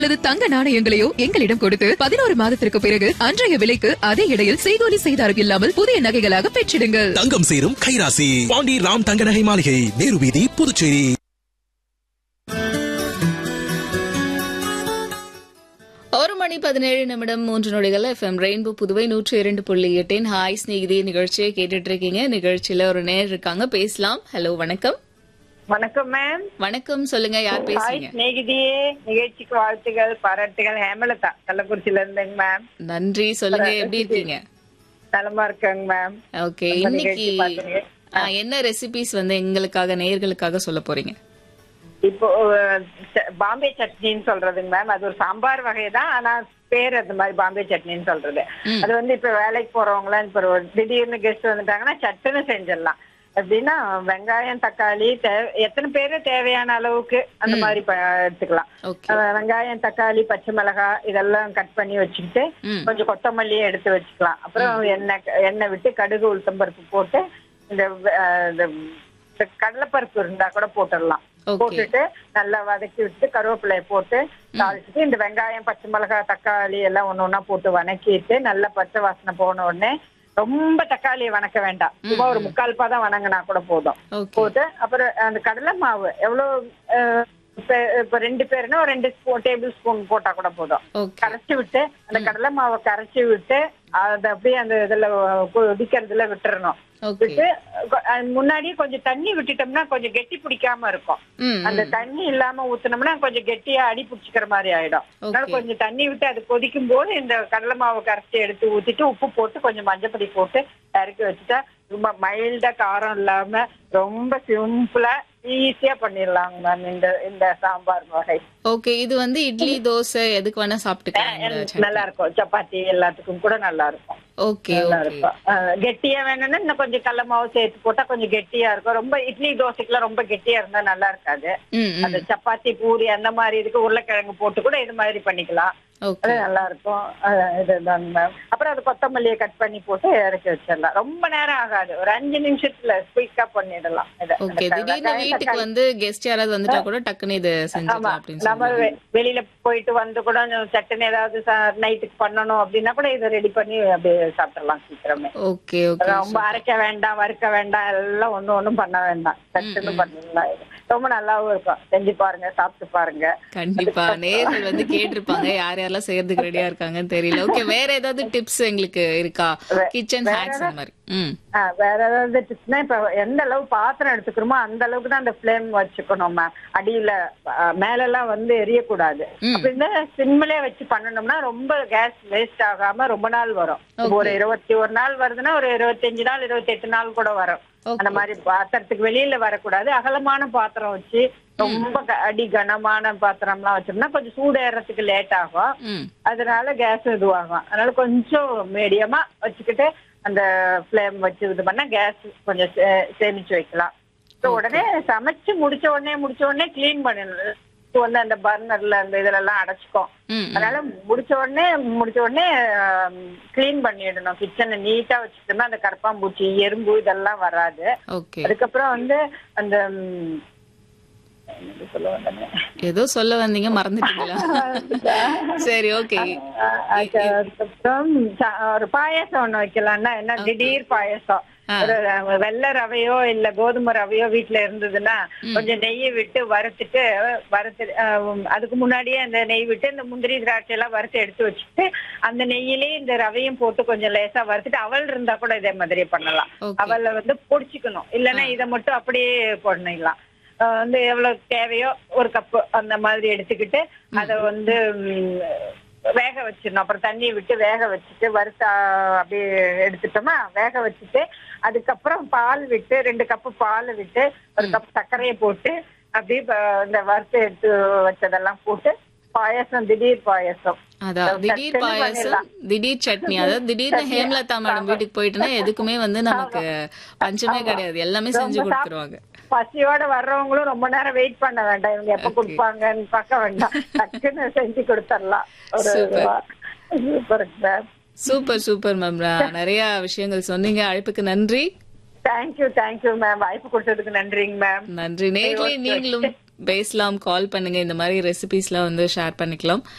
அல்லது தங்க நாணயங்களையோ எங்களிடம் கொடுத்து பதினோரு மாதத்திற்கு பிறகு அன்றைய விலைக்கு அதே இடையில் செய்கூலி செய்தாரம் இல்லாமல் புதிய நகைகளாக பெற்றிடுங்கள் தங்கம் சேரும் கைராசி பாண்டி ராம் தங்க நகை மாளிகை நேரு வீதி புதுச்சேரி ஒரு மணி பதினேழு நிமிடம் மூன்று நொடிகள் எஃப்எம் ரெயின்போ புதுவை நூற்றி இரண்டு புள்ளி எட்டின் ஹாய் ஸ்நேகிதி நிகழ்ச்சியை கேட்டுட்டு இருக்கீங்க நிகழ்ச்சியில ஒரு நேர் இருக்காங்க பேசலாம் ஹலோ வணக்கம் வணக்கம் மேம் வணக்கம் சொல்லுங்க யார் ஹாய் பேசுறீங்க ஸ்நேகிதியே நிகழ்ச்சிக்கு வாழ்த்துகள் பாராட்டுகள் ஹேமலதா கள்ளக்குறிச்சியில இருந்தேங்க மேம் நன்றி சொல்லுங்க எப்படி இருக்கீங்க நலமா இருக்கேங்க மேம் ஓகே ரொம்ப இன்னைக்கு நிகழ்ச்சி பார்த்துருக்கேன். ஆ, என்ன ரெசிபிஸ் வந்து எங்களுக்காக நேயர்களுக்காக சொல்ல போறீங்க இப்போ அஹ், ச- பாம்பே சட்னின்னு சொல்றதுங்க மேம் அது ஒரு சாம்பார் வகை தான் ஆனா பேர் அந்த மாதிரி பாம்பே சட்னின்னு சொல்றது அது வந்து இப்ப வேலைக்கு போறவங்களாம் இப்ப ஒரு திடீர்னு கெஸ்ட் வந்துட்டாங்கன்னா சட்டுன்னு செஞ்சிடலாம் எப்படின்னா வெங்காயம் தக்காளி தே- எத்தனை பேரு தேவையான அளவுக்கு அந்த மாதிரி ப- எடுத்துக்கலாம் ஓகே அஹ் வெங்காயம் தக்காளி பச்சை மிளகாய் இதெல்லாம் கட் பண்ணி வச்சுக்கிட்டு ம். கொஞ்சம் கொத்தமல்லியை எடுத்து வச்சுக்கலாம் அப்புறம் எண்ணெய் எண்ணெய் விட்டு கடுகு உளுத்தம்பருப்பு போட்டு இந்த வ- அஹ் இந்த இந்த கடலைப்பருப்பு இருந்தா கூட போட்டுடலாம் Okay. போட்டுட்டு நல்லா வதக்கி விட்டு கருவேப்பிலையை போட்டு தாளிச்சுட்டு இந்த வெங்காயம் பச்சை மிளகாய் தக்காளி எல்லாம் ஒண்ணு ஒண்ணா போட்டு வணக்கிட்டு நல்லா பச்சை வாசனை போன உடனே ரொம்ப தக்காளியை வணக்க வேண்டாம் சும்மா ஒரு முக்கால் பாதம் வணங்கினா கூட போதும் ஓகே போட்டு அப்புறம் அந்த கடலை மாவு எவ்வளவு அஹ், இப்ப இப்ப ரெண்டு பேருன்னா ஒரு ரெண்டு ஸ்பூன் டேபிள் ஸ்பூன் போட்டா கூட போதும் ஓகே கரைச்சி விட்டு அந்த கடலை மாவை கரைச்சி விட்டு அதை அப்படியே அந்த இதுல கொதிக்கிறதுல விட்டுறணும் ஓகே விட்டு கொ- அது முன்னாடியே கொஞ்சம் தண்ணி விட்டுட்டோம்னா கொஞ்சம் கெட்டி பிடிக்காம இருக்கும் ம் அந்த தண்ணி இல்லாம ஊத்துனோம்னா கொஞ்சம் கெட்டியா அடி பிடிச்சிக்கிற மாதிரி ஆயிடும் அதனால Okay. கொஞ்சம் தண்ணி விட்டு அது கொதிக்கும் போது இந்த கடலை மாவை கரைச்சி எடுத்து ஊத்திட்டு உப்பு போட்டு கொஞ்சம் மஞ்சப்பொடி போட்டு இறக்கி வச்சுட்டா ரொம்ப மைல்டா காரம் இல்லாம ரொம்ப சிம்பிளா ஈஸியா பண்ணிடலாங்க மேம் இந்த இந்த சாம்பார் வகை ஓகே இது வந்து இட்லி தோசை எதுக்கு வேணா சாப்பிட்டுக்கலாம் இந்த சட்னி. நல்லா இருக்கும் சப்பாத்தி எல்லாத்துக்கும் கூட நல்லா இருக்கும் ஓகே நல்லா ஓகே இருக்கும் அஹ் கெட்டியா வேணும்னா இன்னும் கொஞ்சம் கடல மாவு சேர்த்து போட்டா கொஞ்சம் கெட்டியா இருக்கும் ரொம்ப இட்லி தோசைக்கெல்லாம் ரொம்ப கெட்டியா இருந்தா நல்லா இருக்காது ம் ம் அந்த சப்பாத்தி பூரி அந்த மாதிரி இதுக்கு உருளைக்கிழங்கு போட்டு கூட இது மாதிரி பண்ணிக்கலாம் ஓகே அது நல்லா இருக்கும் அஹ் இதுதான் மேம் அப்புறம் அது கொத்தமல்லியை கட் பண்ணி போட்டு இறக்கி வச்சிடலாம் ரொம்ப நேரம் ஆகாது ஒரு அஞ்சு நிமிஷத்துல குயிக்கா பண்ணிடலாம் இதை. ஓகே இந்த திடீர்னு வெங்காயம், வீட்டுக்கு தக்காளி. வந்து கெஸ்ட் யாராவது வந்துட்டா கூட டக்குன்னு இது ஆமா செஞ்சுக்கலாம் அப்படின்னு நம்ம சொல்லுவாங்க வெ- வெளியில போயிட்டு வந்து கூட சட்டுன்னு ஏதாவது நைட்டுக்கு பண்ணணும் அப்படின்னா கூட இதை ரெடி பண்ணி அப்படியே சாப்பிடலாம் சீக்கிரமே ஓகே ஓகே ரொம்ப அரைக்க வேண்டாம் வறுக்க வேண்டாம் எல்லாம் ஒண்ணும் ஒண்ணும் பண்ண வேண்டாம் சட்டுன்னு பண்ணிடலாம் இது. ரொம்ப நல்லாவும் இருக்கும் செஞ்சு பாருங்க சாப்பிட்டு பாருங்க கண்டிப்பா நேர்கள் வந்து கேட்டிருப்பாங்க யார் யாரெல்லாம் செய்யறதுக்கு ரெடியா இருக்காங்கன்னு தெரியல ஓகே வேற ஏதாவது டிப்ஸ் எங்களுக்கு இருக்கா கிச்சன் ஹேக்ஸ் அந்த மாதிரி ம் ஆ, வேற ஏதாவது டிப்ஸ்னா இப்ப எந்த அளவு பாத்திரம் எடுத்துக்கிறோமோ அந்த அளவுக்கு தான் அந்த ஃபிளேம் வச்சுக்கணும் மேம் அடியில ஆ, மேல எல்லாம் வந்து எரியக்கூடாது ம். அப்படின்னா சிம்மிலே வச்சு பண்ணணும்னா ரொம்ப கேஸ் வேஸ்ட் ஆகாம ரொம்ப நாள் வரும் இப்ப ஒரு இருபத்தி ஒரு நாள் வருதுன்னா ஒரு இருபத்தஞ்சு நாள் இருபத்தி எட்டு நாள் கூட வரும் Okay. அந்த மாதிரி பாத்திரத்துக்கு வெளியில வரக்கூடாது அகலமான பாத்திரம் வச்சு ரொம்ப க- அடி கனமான பாத்திரம்லாம் வச்சோம்னா கொஞ்சம் சூடு ஏறதுக்கு லேட் ஆகும் ம் அதனால கேஸ் இதுவாகும் அதனால கொஞ்சம் மீடியமா வச்சுக்கிட்டு அந்த ஃப்ளேம் வச்சு இது பண்ணா கேஸ் கொஞ்சம் சே- சேமிச்சு வைக்கலாம் So உடனே சமைச்சு முடிச்ச உடனே முடிச்ச உடனே க்ளீன் பண்ணிடணும் இப்போ வந்து அந்த பர்னர்ல அந்த இதுல எல்லாம் அடைச்சிக்கும் ம் ம். அதனால முடிச்ச உடனே முடிச்ச உடனே க்ளீன் பண்ணிடணும் கிச்சனை நீட்டா வச்சுட்டோம்னா அந்த கரப்பாம்பூச்சி எறும்பு இதெல்லாம் வராது ஓகே அதுக்கப்புறம் வந்து அந்த ம், என்னது சொல்ல வந்தேனே? ஏதோ சொல்ல வந்தீங்க மறந்துட்டீங்களா சரி ஓகே அஹ் அதுக்கப்புறம் ச- ஒரு பாயாசம் ஒண்ணு வைக்கலாம்னா என்ன திடீர் பாயாசம் ஆ. ஒரு வெள்ளை ரவையோ இல்ல கோதுமை ரவையோ வீட்ல இருந்ததுன்னா கொஞ்சம் நெய்யை விட்டு வறுத்துட்டு வறுத்து அஹ் அதுக்கு முன்னாடியே அந்த நெய் விட்டு இந்த முந்திரி திராட்சை எல்லாம் வறுத்து எடுத்து வச்சுட்டு அந்த நெய்யிலேயே இந்த ரவையும் போட்டு கொஞ்சம் லேசா வறுத்துட்டு அவல் இருந்தா கூட இதே மாதிரி பண்ணலாம் Okay. அவல்ல வந்து பொடிச்சுக்கணும் இல்லைன்னா இதை மட்டும் அப்படியே பண்ணிடலாம் அஹ் வந்து எவ்வளவு தேவையோ ஒரு கப்பு அந்த மாதிரி எடுத்துக்கிட்டு அதை வந்து ம், வேக வச்சிடணும் அப்புறம் தண்ணியை விட்டு வேக வச்சுட்டு வறுத்த அப்படியே எடுத்துட்டோமா வேக வச்சுட்டு அதுக்கப்புறம் பால் விட்டு ரெண்டு கப்பு பால் விட்டு ஒரு கப் சர்க்கரையை போட்டு அப்படியே ப- இந்த வறுத்து எடுத்து வச்சதெல்லாம் போட்டு பாயாசம் திடீர் பாயாசம் அதான் திடீர் சட்டுன்னு பாயாசம் பண்ணிடலாம். திடீர் சட்னி அதாவது திடீர்னு ஹேம்லதா மேடம் வீட்டுக்கு போயிட்டுனா எதுக்குமே வந்து நமக்கு பஞ்சமே கிடையாது எல்லாமே செஞ்சு ரொம்ப சாப்- கொடுத்துருவாங்க பசியோட வர்றவங்களும் ரொம்ப நேரம் வெயிட் பண்ண வேண்டாம் இவங்க எப்ப Okay. கொடுப்பாங்கன்னு பார்க்க வேண்டாம் டக்குன்னு செஞ்சு கொடுத்துடலாம் ஒரு Super. Super sir super super ma'am நிறைய விஷயங்கள் சொன்னீங்க அழைப்புக்கு நன்றி தேங்க்யூ தேங்க்யூ மேம் வாய்ப்பு கொடுத்ததுக்கு நன்றிங்க மேம் நன்றி நேர்லயே நீங்களும் பேசலாம் கால் பண்ணுங்க இந்த மாதிரி ரெசிபிஸ்லாம் வந்து ஷேர் பண்ணிக்கலாம்